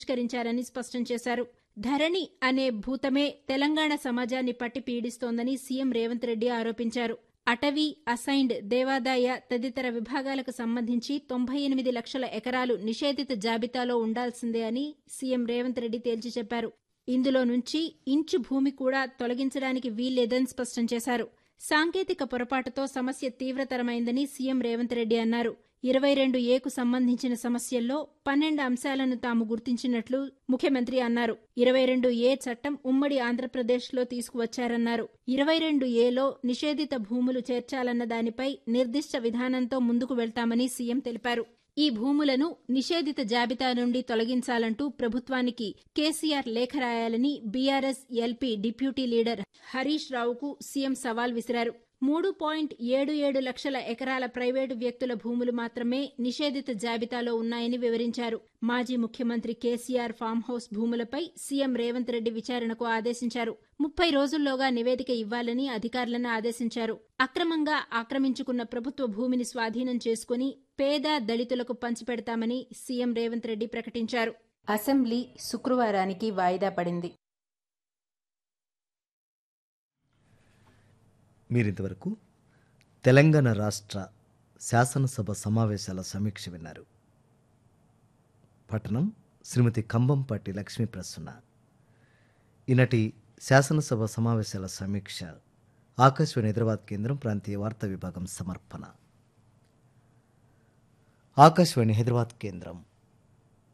పరిష్కరించారని స్పష్టం చేశారు ధరణి అనే భూతమే తెలంగాణ సమాజాన్ని పట్టి పీడిస్తోందని సీఎం రేవంత్ రెడ్డి ఆరోపించారు అటవీ అసైన్డ్ దేవాదాయ తదితర విభాగాలకు సంబంధించి తొంభై ఎనిమిది లక్షల ఎకరాలు నిషేధిత జాబితాలో ఉండాల్సిందే అని సీఎం రేవంత్ రెడ్డి తేల్చి చెప్పారు ఇందులో నుంచి ఇంచు భూమి కూడా తొలగించడానికి వీల్లేదని స్పష్టం చేశారు సాంకేతిక పొరపాటుతో సమస్య తీవ్రతరమైందని సీఎం రేవంత్ రెడ్డి అన్నారు ఇరవై రెండు ఏకు సంబంధించిన సమస్యల్లో పన్నెండు అంశాలను తాము గుర్తించినట్లు ముఖ్యమంత్రి అన్నారు ఇరవై రెండు ఏ చట్టం ఉమ్మడి ఆంధ్రప్రదేశ్లో తీసుకువచ్చారన్నారు ఇరవై రెండు ఏలో నిషేధిత భూములు చేర్చాలన్న దానిపై నిర్దిష్ట విధానంతో ముందుకు వెళ్తామని సీఎం తెలిపారు ఈ భూములను నిషేధిత జాబితా నుండి తొలగించాలంటూ ప్రభుత్వానికి కేసీఆర్ లేఖ రాయాలని BRS LP deputy leader Harish రావుకు సీఎం సవాల్ విసిరారు మూడు పాయింట్ ఏడు ఏడు లక్షల ఎకరాల ప్రైవేటు వ్యక్తుల భూములు మాత్రమే నిషేధిత జాబితాలో ఉన్నాయని వివరించారు మాజీ ముఖ్యమంత్రి కేసీఆర్ ఫామ్ హౌస్ భూములపై సీఎం రేవంత్ రెడ్డి విచారణకు ఆదేశించారు ముప్పై రోజుల్లోగా నివేదిక ఇవ్వాలని అధికారులను ఆదేశించారు అక్రమంగా ఆక్రమించుకున్న ప్రభుత్వ భూమిని స్వాధీనం చేసుకుని పేద దళితులకు పంచిపెడతామని సీఎం రేవంత్ రెడ్డి ప్రకటించారు అసెంబ్లీ శుక్రవారానికి వాయిదా పడింది మీరింతవరకు తెలంగాణ రాష్ట్ర శాసనసభ సమావేశాల సమీక్ష విన్నారు పట్టణం శ్రీమతి కంబంపాటి లక్ష్మీ ప్రసన్న ఈనాటి శాసనసభ సమావేశాల సమీక్ష ఆకాశవాణి హైదరాబాద్ కేంద్రం ప్రాంతీయ వార్తా విభాగం సమర్పణ ఆకాశవాణి హైదరాబాద్ కేంద్రం